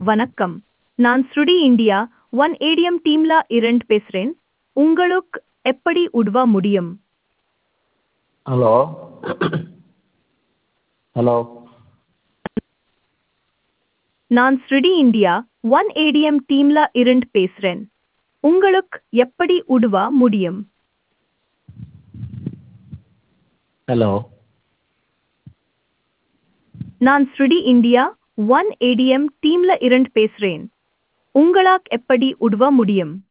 வணக்கம் நான் ஸ்ருடி இந்தியா ஒன் ஏடிஎம் டீம்ல இரண்டு பேசுறேன் உங்களுக்கு எப்படி உதவ முடியும் ஹலோ ஹலோ நான் ஸ்ருடி இந்தியா ஒன் ஏடிஎம் டீம்ல இரண்டு பேசுறேன் உங்களுக்கு எப்படி உதவ முடியும் ஹலோ நான் ஸ்ருடி இந்தியா ஒன் ஏடிஎம் டீம்ல இரண்டு பேசுறேன் உங்களுக்கு எப்படி உதவ முடியும்